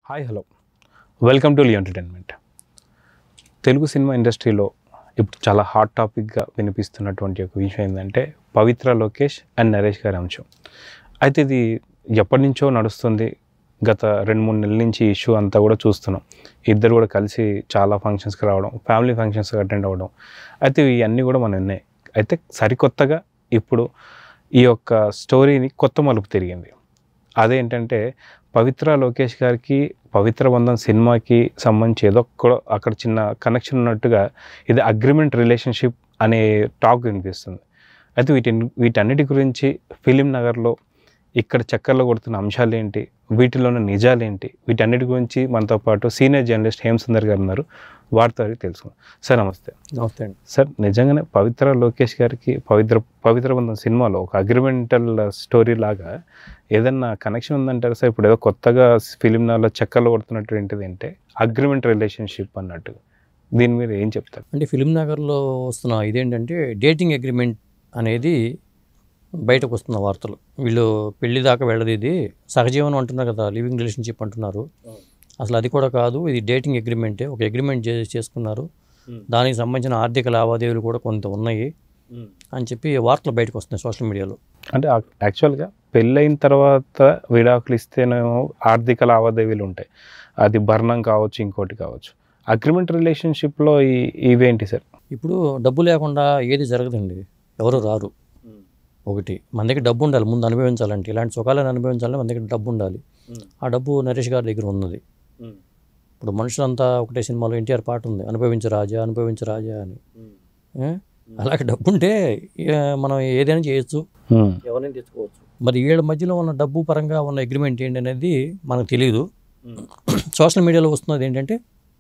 Hi hello welcome to Lee entertainment Telugu cinema ఇండస్ట్రీలో ఇప్పుడు చాలా హాట్ టాపిక్గా వినిపిస్తున్నటువంటి ఒక విషయం ఏంటంటే పవిత్ర లోకేష్ అండ్ నరేష్ గారి అంశం అయితే ఇది ఎప్పటి నుంచో నడుస్తుంది గత రెండు మూడు నెలల నుంచి ఇష్యూ అంతా కూడా చూస్తున్నాం ఇద్దరు కూడా కలిసి చాలా ఫంక్షన్స్కి రావడం ఫ్యామిలీ ఫంక్షన్స్కి అటెండ్ అవ్వడం అయితే ఇవన్నీ కూడా మనం ఉన్నాయి అయితే సరికొత్తగా ఇప్పుడు ఈ యొక్క స్టోరీని కొత్త మలుపు తిరిగింది అదేంటంటే పవిత్ర లోకేష్ గారికి పవిత్ర బంధం సినిమాకి సంబంధించి ఏదో ఒక్క అక్కడ చిన్న కనెక్షన్ ఉన్నట్టుగా ఇది అగ్రిమెంట్ రిలేషన్షిప్ అనే టాక్ వినిపిస్తుంది అయితే వీటి వీటన్నిటి గురించి ఫిలిం నగర్లో ఇక్కడ చక్కర్లో కొడుతున్న అంశాలు ఏంటి వీటిలోని నిజాలు ఏంటి వీటన్నిటి గురించి మనతో పాటు సీనియర్ జర్నలిస్ట్ హేమసుందర్ గారు ఉన్నారు వారితో అడిగి తెలుసుకుందాం సార్ నమస్తే నమస్తే అండి సార్ నిజంగానే పవిత్ర లోకేష్ గారికి పవిత్ర పవిత్ర బంధం సినిమాలో ఒక అగ్రిమెంటల్ స్టోరీ లాగా ఏదన్నా కనెక్షన్ ఉందంటారు సార్ ఇప్పుడు ఏదో కొత్తగా ఫిలిం నాలో చెక్కలు కొడుతున్నట్టు ఏంటిది అంటే అగ్రిమెంట్ రిలేషన్షిప్ అన్నట్టు దీని మీద ఏం చెప్తారు అంటే ఫిలిం నగర్లో వస్తున్న ఇదేంటంటే డేటింగ్ అగ్రిమెంట్ అనేది బయటకు వస్తున్న వార్తలు వీళ్ళు పెళ్లి దాకా వెళ్ళదు ఇది సహజీవనం అంటున్నారు కదా లివింగ్ రిలేషన్షిప్ అంటున్నారు అసలు అది కూడా కాదు ఇది డేటింగ్ అగ్రిమెంటే ఒక అగ్రిమెంట్ చేసుకున్నారు దానికి సంబంధించిన ఆర్థిక లావాదేవీలు కూడా కొంత ఉన్నాయి అని చెప్పి వార్తలు బయటకు వస్తున్నాయి సోషల్ మీడియాలో అంటే యాక్చువల్గా పెళ్ళైన తర్వాత విడాకులు ఇస్తేనేమో ఆర్థిక లావాదేవీలు ఉంటాయి అది భరణం కావచ్చు ఇంకోటి కావచ్చు అగ్రిమెంట్ రిలేషన్షిప్లో ఈ ఇవేంటి సార్ ఇప్పుడు డబ్బు లేకుండా ఏది జరగదండి ఎవరు రారు ఒకటి మన దగ్గర డబ్బు ఉండాలి ముందు అనుభవించాలంటే ఇలాంటి సుఖాలను అనుభవించాలంటే మన దగ్గర డబ్బు ఉండాలి ఆ డబ్బు నరేష్ గారి దగ్గర ఉన్నది ఇప్పుడు మనుషులంతా ఒకటే సినిమాలో ఎన్టీఆర్ పాట ఉంది అనుభవించు రాజా అనుభవించు రాజా అని ఏ? అలాగే డబ్బు ఉంటే ఏ, మనం ఏదైనా చేయొచ్చు Hmm. ఎవరైనా తెచ్చుకోవచ్చు మరి వీళ్ళ మధ్యలో ఉన్న డబ్బు పరంగా ఉన్న అగ్రిమెంట్ ఏంటి అనేది మనకు తెలియదు సోషల్ మీడియాలో వస్తున్నది ఏంటంటే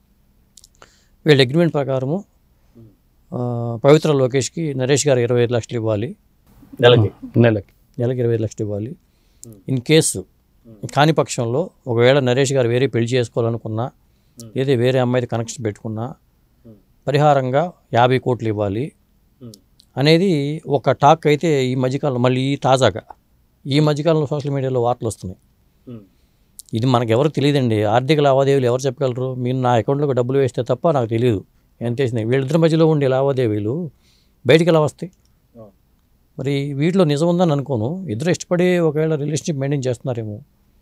వీళ్ళ అగ్రిమెంట్ ప్రకారము ఆ, పవిత్ర లోకేష్కి నరేష్ గారు ఇరవై ఐదు లక్షలు ఇవ్వాలి నెలకి నెలకి నెలకి ఇరవై ఐదు లక్షలు ఇవ్వాలి ఇన్ కేసు కాని పక్షంలో ఒకవేళ నరేష్ గారు వేరే పెళ్లి చేసుకోవాలనుకున్నా లేదా వేరే అమ్మాయితో కనెక్షన్ పెట్టుకున్నా పరిహారంగా యాభై కోట్లు ఇవ్వాలి అనేది ఒక టాక్ అయితే ఈ మధ్యకాలంలో మళ్ళీ ఈ తాజాగా ఈ మధ్యకాలంలో సోషల్ మీడియాలో వార్తలు వస్తున్నాయి ఇది మనకు ఎవరు తెలియదండి ఆర్థిక లావాదేవీలు ఎవరు చెప్పగలరు మీరు నా అకౌంట్లోకి డబ్బులు వేస్తే తప్ప నాకు తెలియదు ఎంత వేసినాయి వీళ్ళిద్దరి మధ్యలో ఉండే లావాదేవీలు బయటికి ఎలా వస్తాయి మరి వీటిలో నిజం ఉందని అనుకోను ఇద్దరు ఇష్టపడి ఒకవేళ రిలేషన్షిప్ మెయింటైన్ చేస్తున్నారేమో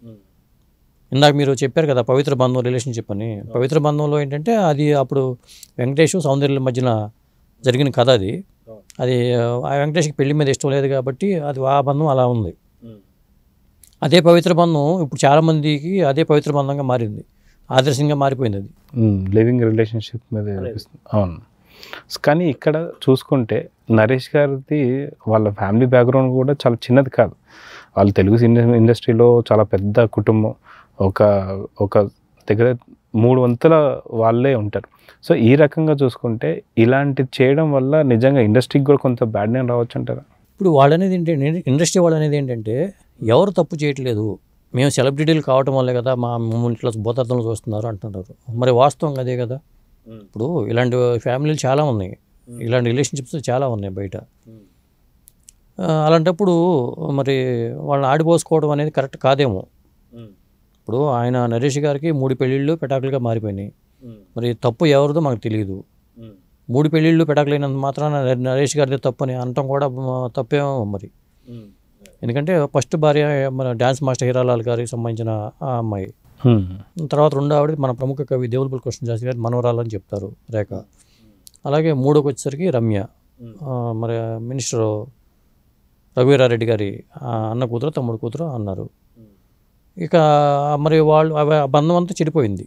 ఇందాక మీరు చెప్పారు కదా పవిత్ర బంధం రిలేషన్షిప్ అని పవిత్ర బంధంలో ఏంటంటే అది అప్పుడు వెంకటేష్ సౌందర్యుల మధ్యన జరిగిన కథ అది అది ఆ వెంకటేష్కి పెళ్లి మీద ఇష్టం లేదు కాబట్టి అది ఆ బంధం అలా ఉంది అదే పవిత్ర బంధం ఇప్పుడు చాలామందికి అదే పవిత్ర బంధంగా మారింది ఆదర్శంగా మారిపోయింది అది లివింగ్ రిలేషన్షిప్ మీద చూపిస్తుంది. అవును కానీ ఇక్కడ చూసుకుంటే నరేష్ గారిది వాళ్ళ ఫ్యామిలీ బ్యాక్గ్రౌండ్ కూడా చాలా చిన్నది కాదు వాళ్ళు తెలుగు సినిమా ఇండస్ట్రీలో చాలా పెద్ద కుటుంబం ఒక ఒక దగ్గర మూడు వంతుల వాళ్ళే ఉంటారు సో ఈ రకంగా చూసుకుంటే ఇలాంటిది చేయడం వల్ల నిజంగా ఇండస్ట్రీకి కూడా కొంత బ్యాడ్ నేమ్ రావచ్చు అంటారా ఇప్పుడు వాళ్ళు అనేది ఏంటంటే ఇండస్ట్రీ వాళ్ళు అనేది ఏంటంటే ఎవరు తప్పు చేయట్లేదు మేము సెలబ్రిటీలు కావటం వల్లే కదా మా మమ్మల్ని ఇట్లా భూతార్థంలో చూస్తున్నారు అంటున్నారు మరి వాస్తవం అదే కదా ఇప్పుడు ఇలాంటి ఫ్యామిలీలు చాలా ఉన్నాయి ఇలాంటి రిలేషన్షిప్స్ చాలా ఉన్నాయి బయట ఆ, అలాంటప్పుడు మరి వాళ్ళని ఆడిపోసుకోవడం అనేది కరెక్ట్ కాదేమో ఇప్పుడు ఆయన నరేష్ గారికి మూడు పెళ్ళిళ్ళు పెటాకులుగా మారిపోయినాయి మరి తప్పు ఎవరిదో మనకు తెలియదు మూడు పెళ్ళిళ్ళు పెటాకులైనంత మాత్రాన నరే- నరేష్ గారిదే తప్పు అని అనటం కూడా మ, తప్పేమో మరి ఎందుకంటే ఫస్ట్ భార్య మన డ్యాన్స్ మాస్టర్ హీరాలాల్ గారికి సంబంధించిన ఆ అమ్మాయి హ్మ్. తర్వాత రెండో ఆవిడ మన ప్రముఖ కవి దేవులపల్లి కృష్ణశాస్త్రి గారి మనవరాలని చెప్తారు రేఖ అలాగే మూడోకి వచ్చేసరికి రమ్య ఆ, మరి మినిస్టర్ రఘువీరారెడ్డి గారి ఆ, అన్న కూతురు తమ్ముడు కూతురు అన్నారు ఇక మరి వాళ్ళు అవి- ఆ బంధం అంతా చెడిపోయింది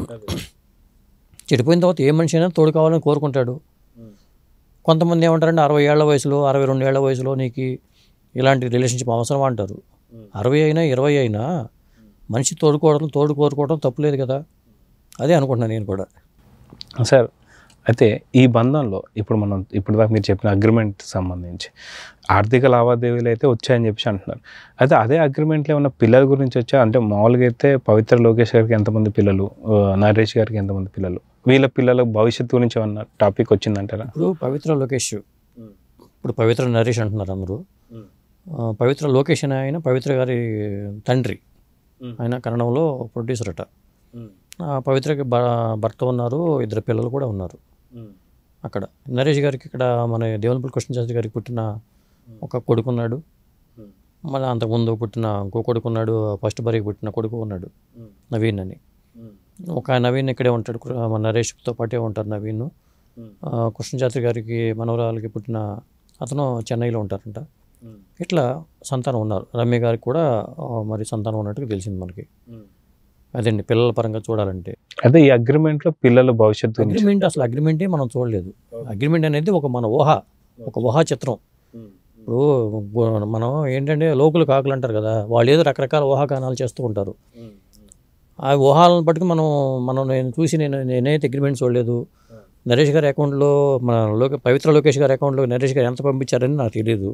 చెడిపోయిన తర్వాత ఏ మనిషి అయినా తోడు కావాలని కోరుకుంటాడు కొంతమంది ఏమంటారంటే అరవై ఏళ్ల వయసులో అరవై రెండు ఏళ్ల వయసులో నీకు ఇలాంటి రిలేషన్షిప్ అవసరం అంటారు అరవై అయినా ఇరవై అయినా మనిషి తోడుకోవడం తోడు కోరుకోవడం తప్పులేదు కదా అదే అనుకుంటున్నాను నేను కూడా సార్ అయితే ఈ బంధంలో ఇప్పుడు మనం ఇప్పుడు దాకా మీరు చెప్పిన అగ్రిమెంట్ సంబంధించి ఆర్థిక లావాదేవీలు అయితే వచ్చాయని చెప్పి అంటున్నారు అయితే అదే అగ్రిమెంట్లో ఉన్న పిల్లల గురించి వచ్చా అంటే మామూలుగా అయితే పవిత్ర లోకేష్ గారికి ఎంతమంది పిల్లలు ఆ, నరేష్ గారికి ఎంతమంది పిల్లలు వీళ్ళ పిల్లల భవిష్యత్తు గురించి ఏమన్నా టాపిక్ వచ్చిందంటారా ఇప్పుడు పవిత్ర లోకేష్ ఇప్పుడు పవిత్ర నరేష్ అంటున్నారు అందరూ ఆ, పవిత్ర లోకేష్ అనే ఆయన పవిత్ర గారి తండ్రి ఆయన కన్నడంలో ప్రొడ్యూసర్ అట ఆ పవిత్రకి భ- భర్త ఉన్నారు ఇద్దరు పిల్లలు కూడా ఉన్నారు అక్కడ నరేష్ గారికి ఇక్కడ మన దేవులపల్లి కృష్ణశాస్త్రి గారికి పుట్టిన ఒక కొడుకున్నాడు మళ్ళీ అంతకుముందు పుట్టిన ఇంకో కొడుకున్నాడు ఫస్ట్ భార్యకి పుట్టిన కొడుకు ఉన్నాడు నవీన్ అని ఒక నవీన్ ఇక్కడే ఉంటాడు కు- మన నరేష్తో పాటే ఉంటారు నవీన్ ఆ, కృష్ణశాస్త్రి గారికి మనవరాలకి పుట్టిన అతను చెన్నైలో ఉంటారంట ఇట్లా సంతానం ఉన్నారు రమ్య గారికి కూడా ఆ, మరి సంతానం ఉన్నట్టుగా తెలిసింది మనకి అదండి పిల్లల పరంగా చూడాలంటే అదే ఈ అగ్రిమెంట్ లో పిల్లల భవిష్యత్తు గురించి అగ్రిమెంట్ అసలు అగ్రిమెంటే మనం చూడలేదు అగ్రిమెంట్ అనేది ఒక మన ఊహ ఒక ఊహా చిత్రం ఇప్పుడు గు- మనం ఏంటంటే లోకులు కాకులు అంటారు కదా వాళ్ళు ఏదో రకరకాల ఊహాగానాలు చేస్తూ ఉంటారు ఆ ఊహాలను బట్టి మనం మనం నేను చూసి నేను నేనైతే అగ్రిమెంట్ చూడలేదు నరేష్ గారి అకౌంట్లో మన లోక పవిత్ర లోకేష్ గారి అకౌంట్లో నరేష్ గారు ఎంత పంపించారని నాకు తెలియదు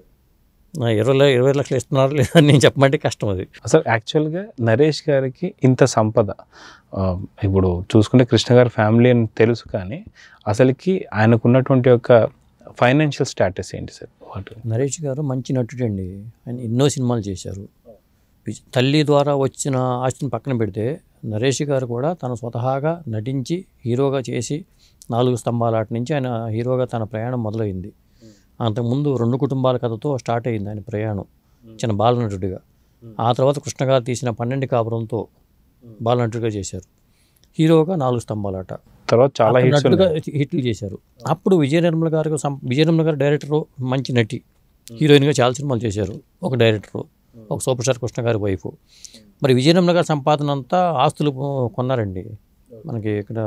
నా ఇరవై ల- ఇరవై లక్షలు ఇస్తున్నారు లేదా నేను చెప్పమంటే కష్టం అది అసలు యాక్చువల్గా నరేష్ గారికి ఇంత సంపద ఆ, ఇప్పుడు చూసుకుంటే కృష్ణ గారి ఫ్యామిలీ అని తెలుసు కానీ అసలుకి ఆయనకున్నటువంటి ఒక ఫైనాన్షియల్ స్టేటస్ ఏంటి సార్ వాటి నరేష్ గారు మంచి నటుడండి ఆయన ఎన్నో సినిమాలు చేశారు విజ్- తల్లి ద్వారా వచ్చిన ఆస్తిని పక్కన పెడితే నరేష్ గారు కూడా తన స్వతహాగా నటించి హీరోగా చేసి నాలుగు స్తంభాల ఆట నుంచి ఆయన హీరోగా తన ప్రయాణం మొదలైంది అంతకుముందు రెండు కుటుంబాల కథతో స్టార్ట్ అయింది ఆయన ప్రయాణం చిన్న బాలనటుడిగా ఆ తర్వాత కృష్ణ గారు తీసిన పన్నెండు కాపురంతో బాలనటుడిగా చేశారు హీరోగా నాలుగు స్తంభాలాట తర్వాత చాలా హిట్స్ నటుడుగా హిట్లు చేశారు అప్పుడు విజయ నిర్మల గారు సం- విజయ నిర్మల గారు డైరెక్టర్ మంచి నటి హీరోయిన్గా చాలా సినిమాలు చేశారు ఒక డైరెక్టర్ ఒక సూపర్ స్టార్ కృష్ణ గారి వైఫ్ మరి విజయ నిర్మల గారి సంపాదన అంతా ఆస్తులు కొన్నారండి మనకి ఇక్కడ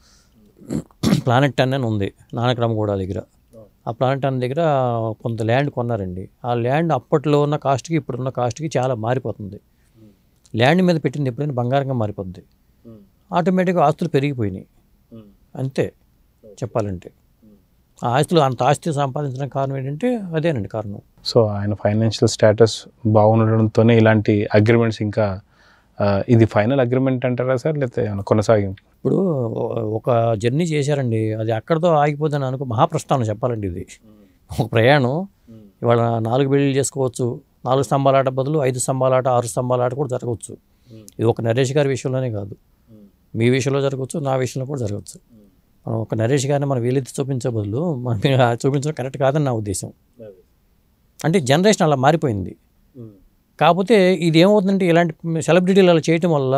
ప్లానెట్ టెన్ అని ఉంది నానక్రమగూడ దగ్గర ఆ ప్లానెట్ టెన్ దగ్గర కొంత ల్యాండ్ కొన్నారండి ఆ ల్యాండ్ అప్పట్లో ఉన్న కాస్ట్కి ఇప్పుడున్న కాస్ట్కి చాలా మారిపోతుంది ల్యాండ్ మీద పెట్టింది ఎప్పుడైనా బంగారంగా మారిపోద్ది ఆటోమేటిక్గా ఆస్తులు పెరిగిపోయినాయి అంతే చెప్పాలంటే ఆ ఆస్తులు అంత ఆస్తి సంపాదించడానికి కారణం ఏంటంటే అదేనండి కారణం సో ఆయన ఫైనాన్షియల్ స్టేటస్ బాగుండడంతోనే ఇలాంటి అగ్రిమెంట్స్ ఇంకా ఆ, ఇది ఫైనల్ అగ్రిమెంట్ అంటారా సార్ లేకపోతే ఏమైనా కొనసాగింపు ఇప్పుడు ఒక జర్నీ చేశారండి అది అక్కడితో ఆగిపోదని అనుకో మహాప్రస్థానం చెప్పాలండి ఇది ఒక ప్రయాణం ఇవాళ నాలుగు పెళ్ళిళ్ళు చేసుకోవచ్చు నాలుగు స్తంభాల ఆట బదులు ఐదు స్తంభాల ఆట ఆరు స్తంభాల ఆట కూడా జరగవచ్చు ఇది ఒక నరేష్ గారి విషయంలోనే కాదు మీ విషయంలో జరగవచ్చు నా విషయంలో కూడా జరగవచ్చు మనం ఒక నరేష్ గారిని మనం వీలైతే చూపించే బదులు మనం చూపించడం కరెక్ట్ కాదని నా ఉద్దేశం అంటే జనరేషన్ అలా మారిపోయింది కాకపోతే ఇది ఏమవుతుందంటే ఇలాంటి సెలబ్రిటీలు అలా చేయటం వల్ల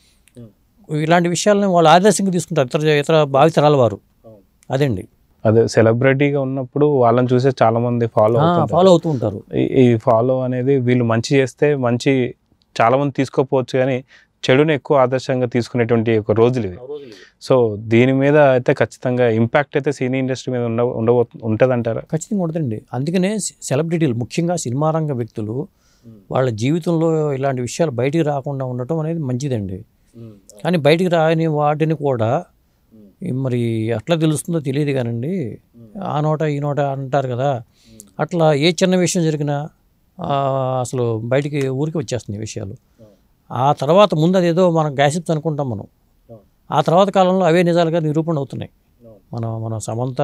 ఇలాంటి విషయాలను వాళ్ళు ఆదర్శంగా తీసుకుంటారు ఇతర ఇతర భావితరాల వారు అదండి అదే సెలబ్రిటీగా ఉన్నప్పుడు వాళ్ళని చూసే చాలా మంది ఫాలో అవుతుంటారు ఫాలో అవుతూ ఉంటారు ఈ- ఈ ఫాలో అనేది వీళ్ళు మంచి చేస్తే మంచి చాలా మంది తీసుకోపోవచ్చు కానీ చెడుని ఎక్కువ ఆదర్శంగా తీసుకునేటువంటి ఒక రోజులు ఇవి సో దీని మీద అయితే ఖచ్చితంగా ఇంపాక్ట్ అయితే సినీ ఇండస్ట్రీ మీద ఉండ ఉండబో ఉంటుందంటారా ఖచ్చితంగా ఉండదండి అందుకనే సెలబ్రిటీలు ముఖ్యంగా సినిమా రంగ వ్యక్తులు వాళ్ళ జీవితంలో ఇలాంటి విషయాలు బయటికి రాకుండా ఉండటం అనేది మంచిదండి కానీ బయటికి రాని వాటిని కూడా ఈ మరి అట్లా తెలుస్తుందో తెలియదు కానండి ఆ నోట ఈ నోట అంటారు కదా అట్లా ఏ చిన్న విషయం జరిగినా ఆ, అసలు బయటికి ఊరికి వచ్చేస్తుంది ఈ విషయాలు ఆ తర్వాత ముందు అదేదో మనం గ్యాసిప్స్ అనుకుంటాం మనం ఆ తర్వాత కాలంలో అవే నిజాలుగా నిరూపణ అవుతున్నాయి మన మన సమంత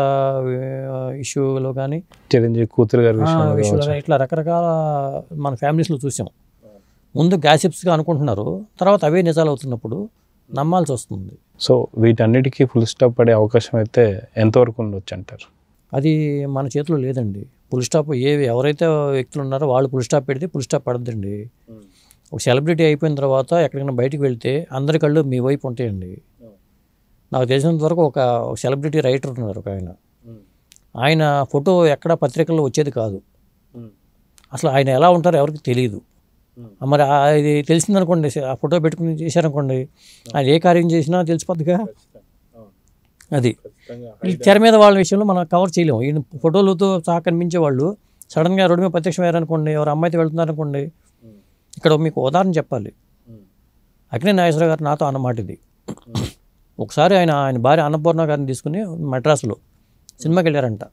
ఇష్యూలో కానీ చిరంజీవి కూతురు గారి విషయంలో విషయంలో కానీ ఇట్లా రకరకాల మన ఫ్యామిలీస్లో చూసాం ముందు గ్యాసిప్స్గా అనుకుంటున్నారు తర్వాత అవే నిజాలు అవుతున్నప్పుడు నమ్మాల్సి వస్తుంది సో వీటన్నిటికీ ఫుల్ స్టాప్ పడే అవకాశం అయితే ఎంతవరకు ఉండొచ్చు అంటారు అది మన చేతిలో లేదండి ఫుల్ స్టాప్ ఏవి ఎవరైతే వ్యక్తులు ఉన్నారో వాళ్ళు ఫుల్ స్టాప్ పెడితే ఫుల్ స్టాప్ పడద్దండి ఒక సెలబ్రిటీ అయిపోయిన తర్వాత ఎక్కడికైనా బయటికి వెళ్తే అందరి కళ్ళు మీ వైపు ఉంటాయండి నాకు తెలిసినంత వరకు ఒక సెలబ్రిటీ రైటర్ ఉన్నారు ఒక ఆయన ఆయన ఫోటో ఎక్కడ పత్రికల్లో వచ్చేది కాదు అసలు ఆయన ఎలా ఉంటారో ఎవరికి తెలియదు మరి ఆ- ఇది తెలిసిందనుకోండి ఆ ఫోటో పెట్టుకుని చేశారనుకోండి ఆయన ఏ కార్యం చేసినా తెలిసిపోద్దిగా అది ఈ తెర మీద వాళ్ళ విషయంలో మనం కవర్ చేయలేము ఈయన ఫోటోలతో సహా కనిపించే వాళ్ళు సడన్గా రోడ్డు మీద ప్రత్యక్షమయ్యారనుకోండి ఎవరు అమ్మాయితో వెళ్తున్నారనుకోండి ఇక్కడ మీకు ఉదాహరణ చెప్పాలి అక్కినే నాగేశ్వర గారు నాతో అన్నమాట ఇది ఒకసారి ఆయన ఆయన భార్య అన్నపూర్ణ గారిని తీసుకుని మద్రాసులో సినిమాకి వెళ్ళారంట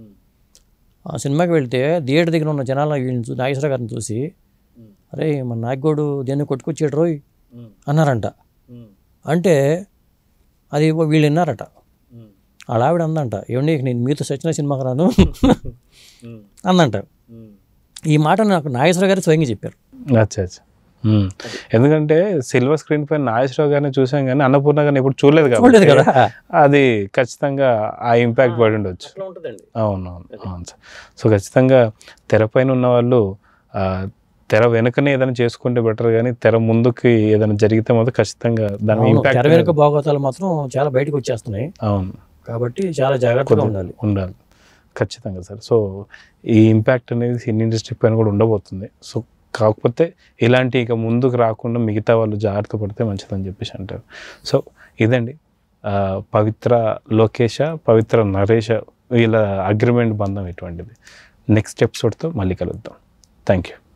ఆ సినిమాకి వెళ్తే థియేటర్ దగ్గర ఉన్న జనాల వీళ్ళని చూ నాగేశ్వర గారిని చూసి అరే మన నాయకుడు దేన్ని కొట్టుకొచ్చాడు రోయ్ అన్నారంట అంటే అది వీళ్ళు విన్నారట వాళ్ళ ఆవిడ అందంట ఏమండి ఇక నేను మీతో సచిన సినిమాకి రాను అందంట ఈ మాట నాకు నాగేశ్వర గారు స్వయంగా చెప్పారు అచ్చా అచ్చా మ్మ్. ఎందుకంటే సిల్వర్ స్క్రీన్ పైన నాగేశ్వరరావు గారిని చూసాం కానీ అన్నపూర్ణ గారిని ఎప్పుడు చూడలేదు చూడలేదు కాబట్టి కదా అది ఖచ్చితంగా ఆ ఇంపాక్ట్ పడి ఉండొచ్చు అట్లా ఉంటుందండి అవును అవును అవును సార్ సో ఖచ్చితంగా తెరపైన ఉన్న వాళ్ళు ఆ, తెర వెనుకనే ఏదైనా చేసుకుంటే బెటర్ కానీ తెర ముందుకి ఏదైనా జరిగితే మాత్రం ఖచ్చితంగా దాని అవును, ఇంపాక్ట్ తెర వెనుక భాగవతాలు మాత్రం చాలా బయటకు వచ్చేస్తున్నాయి అవును కాబట్టి చాలా జాగ్రత్తగా ఉండాలి ఉండాలి ఖచ్చితంగా సార్ సో ఈ ఇంపాక్ట్ అనేది సినీ ఇండస్ట్రీ పైన కూడా ఉండబోతుంది సో కాకపోతే ఇలాంటి ఇక ముందుకు రాకుండా మిగతా వాళ్ళు జాగ్రత్త పడితే మంచిదని చెప్పేసి అంటారు సో ఇదండి ఆ, పవిత్ర లోకేష పవిత్ర నరేష వీళ్ళ అగ్రిమెంట్ బంధం ఎటువంటిది నెక్స్ట్ ఎపిసోడ్తో మళ్ళీ కలుద్దాం థ్యాంక్ యూ